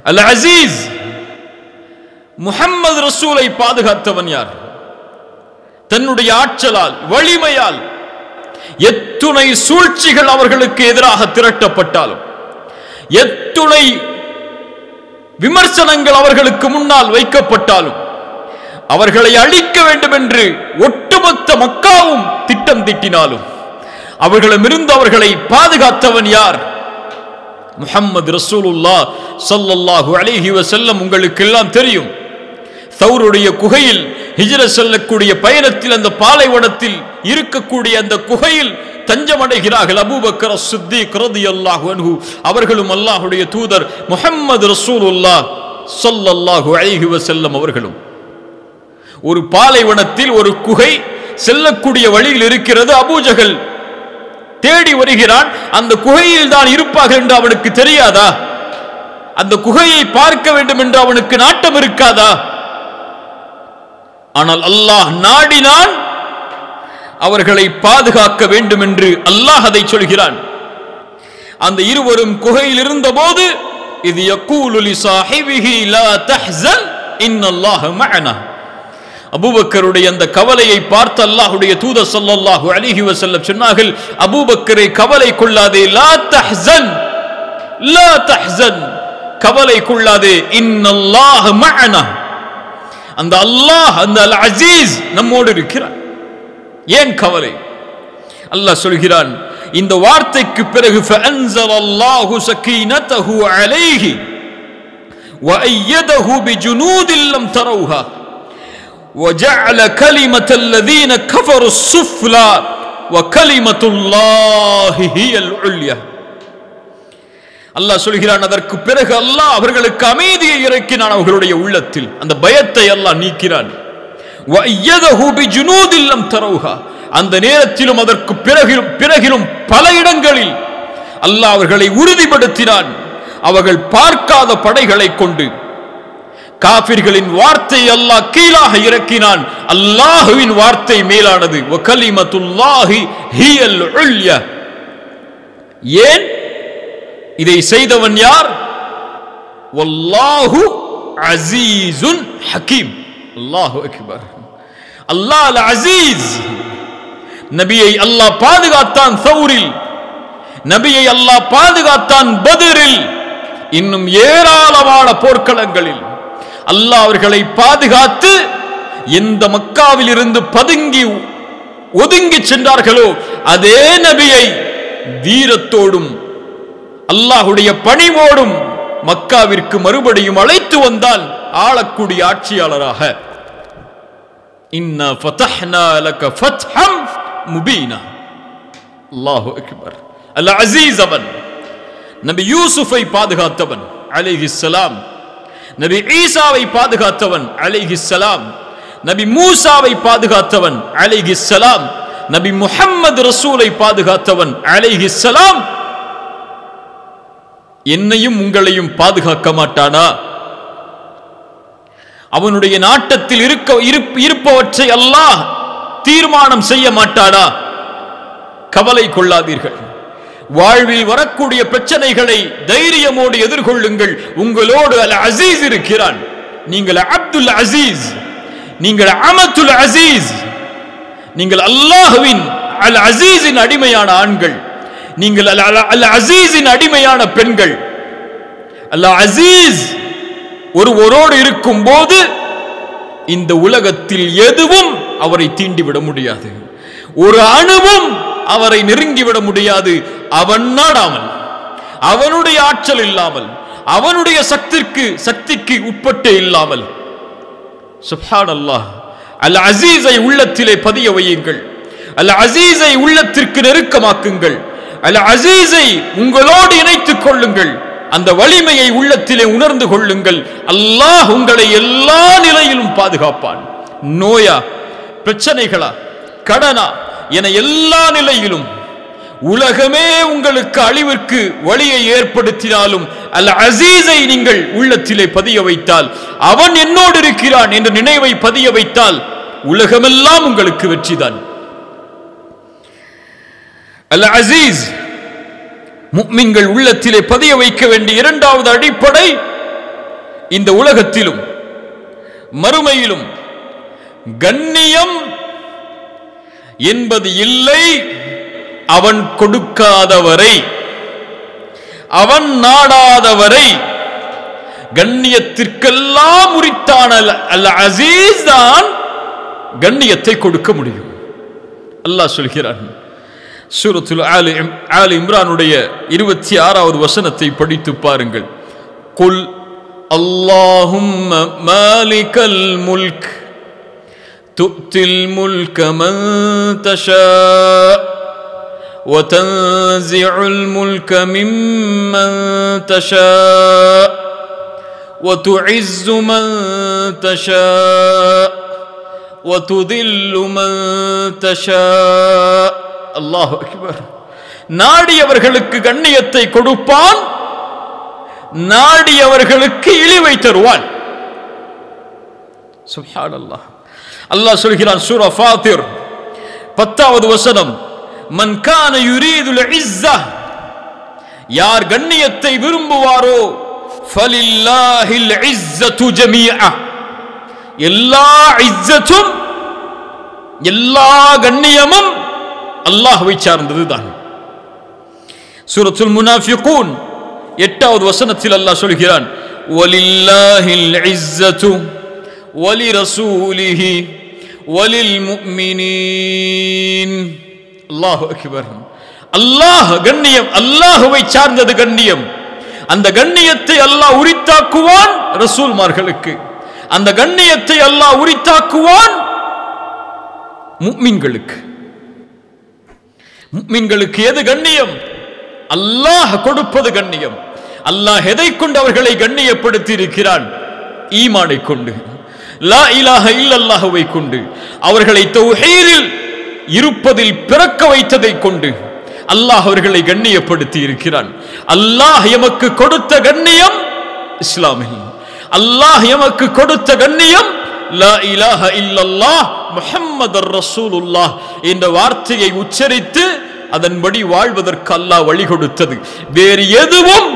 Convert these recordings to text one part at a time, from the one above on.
அல் அசீஸ் முஹம்மது ரசூலை பாதுகாத்தவன் யார் தன்னுடைய ஆற்றலால் வலிமையால் எத்துணை சூழ்ச்சிகள் அவர்களுக்கு எதிராக திரட்டப்பட்டாலும் எத்துணை விமர்சனங்கள் அவர்களுக்கு முன்னால் வைக்கப்பட்டாலும் அவர்களை அழிக்க வேண்டும் என்று ஒட்டுமொத்த மக்காவும் திட்டம் திட்டினாலும் அவர்களிடமிருந்து அவர்களை பாதுகாத்தவன் யார் முஹம்மது ரசூலுல்லா ஸல்லல்லாஹு அலைஹி வஸல்லம் உங்களுக்கு எல்லாம் தெரியும் சௌருடைய குகையில் ஹிஜ்ர செல்லக்கூடிய பயணத்தில் அந்த பாலைவனத்தில் இருக்கக்கூடிய அந்த குகையில் தஞ்சமடைகிறார்கள் அபூபக்கர் சித்திக் ரலியல்லாஹு அன்ஹு அவர்களும் அல்லாஹ்வுடைய தூதர் முஹம்மது ரசூலுல்லாஹ் ஸல்லல்லாஹு அலைஹி வஸல்லம் அவர்களும் ஒரு பாலைவனத்தில் ஒரு குகை செல்லக்கூடிய வழியில் இருக்கிறது அபூஜகல் தேடி வருகிறான் அந்த குகையில் தான் இருப்பார்கள் என்று அவனுக்கு தெரியாதா அந்த குகையை பார்க்க வேண்டும் என்று அவனுக்கு நாட்டம் இருக்காதா ஆனால் அல்லாஹ் நாடினான் அவர்களை பாதுகாக்க வேண்டும் என்று அல்லாஹ் அதை சொல்கிறான் அந்த இருவரும் குகையில் இருந்தபோது இது யக்கூலு லி சாஹிபிஹி லா தஹ்சன் இன்னல்லாஹ மஅனா அபூபக்கருடைய அந்த கவலையை பார்த்து அல்லாஹ்வுடைய தூதர் ஸல்லல்லாஹு அலைஹி வஸல்லம் சொன்னார்கள் அபூபக்கரை கவலை கொள்ளாதே லா தஹ்சன் லா தஹ்சன் கவலை கொள்ளாதே இன்னல்லாஹ மஅனா அந்த அல்லாஹ் அந்த அல் அசீஸ் நம்மோடு இருக்கிறான் ஏன் கவலை அல்லாஹ் சொல்கிறான் இந்த வார்த்தைக்கு பிறகு فأنزل الله سكينته عليه وأيده بجنود لم تروها وجعل كلمة الذين كفروا السفلى وكلمة الله هي العليا அல்லாஹ் சொல்கிறான் அதற்கு பிறகு அல்லாஹ் அவர்களுக்கு அமைதியை இறக்கினான் அவர்களுடைய உள்ளத்தில் அந்த பயத்தை அல்லாஹ் நீக்கிறான் وَأَيَّدَهُ بِجُنُودٍ لَمْ تَرَوْهَا அந்த நேரத்திலும் அதற்கு பிறகிலும் பிறகிலும் பல இடங்களில் அல்லாஹ் அவர்களை உறுதிப்படுத்தினான் அவர்கள் பார்க்காத படைகளை கொண்டு காபிர்களின் வார்த்தை அல்லாஹ் கீழாக இறக்கினான் அல்லாஹுவின் வார்த்தை மேலானது வகலிமத்துல்லாஹி ஹியல் உல்யா ஏன் இதை செய்தவன் யார் வல்லாஹு அசீசுன் ஹக்கீம் அல்லாஹு அக்பர் அல்லாஹ் அல் அசீஸ் நபியை அல்லாஹ் பாதுகாத்தான் சௌரில் நபியை அல்லாஹ் பாதுகாத்தான் பதரில் இன்னும் ஏராளமான போர்க்களங்களில் அல்லாஹ் அவர்களை பாதுகாத்து எந்த மக்காவில் இருந்து பதுங்கி ஒதுங்கி சென்றார்களோ அதே நபியை வீரத்தோடும் அல்லாஹுடைய பணிவோடும் மக்காவிற்கு மறுபடியும் அழைத்து வந்தால் ஆளக்கூடிய ஆட்சியாளராக இன்னா ஃபதஹ்னா லக ஃபத்ஹம் முபீனா அல்லாஹு அக்பர் அல் அசீஸ் அவன் நபி யூசுஃபை பாதுகாத்தவன் அலைஹிஸ்ஸலாம் நபி ஈசாவை பாதுகாத்தவன் அலைஹிஸ்ஸலாம் நபி மூசாவை பாதுகாத்தவன் அலைஹிஸ்ஸலாம் நபி முஹம்மது ரசூலை பாதுகாத்தவன் அலைஹிஸ்ஸலாம் என்னையும் உங்களையும் பாதுகாக்க மாட்டானா அவனுடைய நாட்டத்தில் இருக்க இருப்ப- இருப்பவற்றை அல்லாஹ் தீர்மானம் செய்ய மாட்டானா கவலை கொள்ளாதீர்கள் வாழ்வில் வரக்கூடிய பிரச்சனைகளை தைரியமோடு எதிர்கொள்ளுங்கள் உங்களோடு அல் அசீஸ் இருக்கிறான் நீங்கள் அப்துல் அசீஸ் நீங்கள் அமத்துல் அசீஸ் நீங்கள் அல்லாஹுவின் அல் அசீஸின் அடிமையான ஆண்கள் நீங்கள் அல் அல்- அல் அசீஸின் அடிமையான பெண்கள் அல் அசீஸ் ஒருவரோடு இருக்கும் போது இந்த உலகத்தில் எதுவும் அவரை தீண்டிவிட முடியாது ஒரு அணுவும் அவரை நெருங்கிவிட முடியாது அவன் நாடாமல் அவனுடைய ஆற்றல் இல்லாமல் அவனுடைய சக்திக்கு சக்திக்கு உட்பட்டே இல்லாமல் சுப்ஹான் அல்லாஹ் அல் அசீஸை உள்ளத்திலே பதிய வையுங்கள் அல் அசீஸை உள்ளத்திற்கு நெருக்கமாக்குங்கள் அல் அசீஸை உங்களோடு இணைத்துக் கொள்ளுங்கள் அந்த வலிமையை உள்ளத்திலே உணர்ந்து கொள்ளுங்கள் அல்லாஹ் உங்களை எல்லா நிலையிலும் பாதுகாப்பான் நோயா பிரச்சனைகளா கடனா என எல்லா நிலையிலும் உலகமே உங்களுக்கு அழிவிற்கு வழியை ஏற்படுத்தினாலும் அல் அசீஸை நீங்கள் உள்ளத்திலே பதிய வைத்தால் அவன் என்னோடு இருக்கிறான் என்ற நினைவை பதிய வைத்தால் உலகமெல்லாம் உங்களுக்கு வெற்றிதான் அல் அசீஸ் முக்மின்கள் உள்ளத்திலே பதிய வைக்க வேண்டிய இரண்டாவது அடிப்படை இந்த உலகத்திலும் மறுமையிலும் கண்ணியம் என்பது இல்லை அவன் கொடுக்காதவரை அவன் நாடாதவரை கண்ணியத்திற்கெல்லாம் உரித்தான அல்- அல் அசீஸ் தான் கண்ணியத்தை கொடுக்க முடியும் அல்லாஹ் சொல்கிறான் சூரத்துல் ஆலி இம்- ஆலி இம்ரானுடைய இருபத்தி ஆறாவது வசனத்தை படித்து பாருங்கள் குல் அல்லாஹும்ம மாலிகல் முல்க் تؤتي الملك من تشاء وتنزع الملك ممن تشاء وتعز من تشاء وتذل من تشاء الله أكبر நாடியவர்களுக்கு கண்ணியத்தை கொடுப்பான் நாடியவர்களுக்கு இழிவை தருவான் சுப்ஹான் அல்லாஹ் அல்லாஹ் சொல்கிறான் சூரா ஃபாத்திர் பத்தாவது வசனம் மன் கான யுரீதுல் இஸ்ஸா யார் கண்ணியத்தை விரும்புவாரோ ஃபலில்லாஹில் இஸ்ஸத்து ஜமீஆ எல்லா இஸ்ஸத்தும் எல்லா கண்ணியமும் அல்லாஹ்வை சார்ந்ததுதான் சூரத்துல் முனாஃபிகூன் எட்டாவது வசனத்தில் அல்லாஹ் சொல்கிறான் வலில்லாஹில் இஸ்ஸத்து ولرسوله وللمؤمنين அல்லாஹ் அக்பர் அல்லாஹ் கண்ணியம் அல்லாஹுவை சார்ந்தது கண்ணியம் அந்த கண்ணியத்தை அல்லாஹ் உரித்தாக்குவான் ரசூல்மார்களுக்கு அந்த கண்ணியத்தை அல்லாஹ் உரித்தாக்குவான் முக்மின்களுக்கு முக்மின்களுக்கு எது கண்ணியம் அல்லாஹ் கொடுப்பது கண்ணியம் அல்லாஹ் எதை கொண்டு அவர்களை கண்ணியப்படுத்தி இருக்கிறான் ஈமானை கொண்டு லா இலாஹ இல்லல்லாஹுவை கொண்டு அவர்களை தௌஹீரில் இருப்பதில் பிறக்க வைத்ததை கொண்டு அல்லாஹ் அவர்களை கண்ணியப்படுத்தி இருக்கிறான் அல்லாஹ் எமக்கு கொடுத்த கண்ணியம் இஸ்லாமில் அல்லாஹ் எமக்கு கொடுத்த கண்ணியம் லா இலாஹ இல்லல்லாஹ் முஹம்மதர் ரசூலுல்லாஹ் என்ற வார்த்தையை உச்சரித்து அதன்படி வாழ்வதற்கு அல்லாஹ் வழி கொடுத்தது வேறு எதுவும்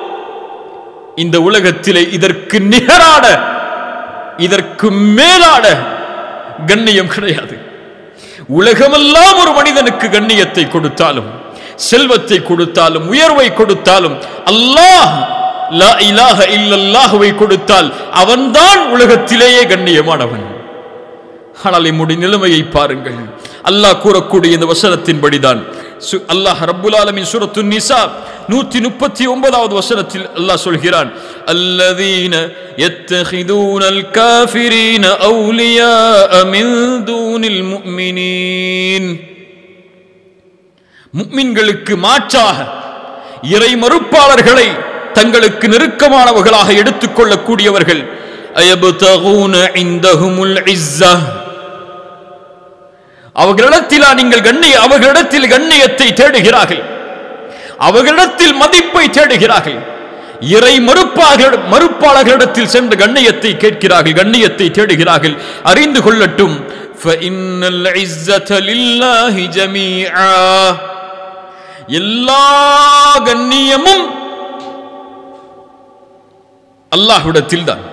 இந்த உலகத்திலே இதற்கு நிகரான இதற்கு மேலான கண்ணியம் கிடையாது உலகமெல்லாம் ஒரு மனிதனுக்கு கண்ணியத்தை கொடுத்தாலும் செல்வத்தை கொடுத்தாலும் உயர்வை கொடுத்தாலும் அல்லாஹ் லா இலாஹ இல்லல்லாஹுவை கொடுத்தால் அவன்தான் உலகத்திலேயே கண்ணியமானவன் ஆனால் இம்முடைய நிலைமையை பாருங்கள் அல்லாஹ் கூறக்கூடிய இந்த வசனத்தின்படிதான் சு- அல்லாஹ் ரப்புல் ஆலமின் சூரத்து நிசா நூத்தி முப்பத்தி ஒன்பதாவது வசனத்தில் அல்லாஹ் சொல்கிறான் அல்லதீன யத்தஹிதூனல் காஃபிரீன அவுலியா மின் தூனில் முஃமினீன் முக்மின்களுக்கு மாற்றாக இறை மறுப்பாளர்களை தங்களுக்கு நெருக்கமானவர்களாக எடுத்துக்கொள்ளக்கூடியவர்கள் அயபுதகூன இந்தஹுமுல் இஸ்ஸா அவர்களிடத்திலா நீங்கள் கண்ணிய அவர்களிடத்தில் கண்ணியத்தை தேடுகிறார்கள் அவர்களிடத்தில் மதிப்பை தேடுகிறார்கள் இறை மறுப்பாக மறுப்பாளர்களிடத்தில் சென்று கண்ணியத்தை கேட்கிறார்கள் கண்ணியத்தை தேடுகிறார்கள் அறிந்து கொள்ளட்டும் فَإِنَّ الْعِزَّةَ لِلَّهِ جَمِيعًا எல்லா கண்ணியமும் அல்லாஹ்விடத்தில் தான்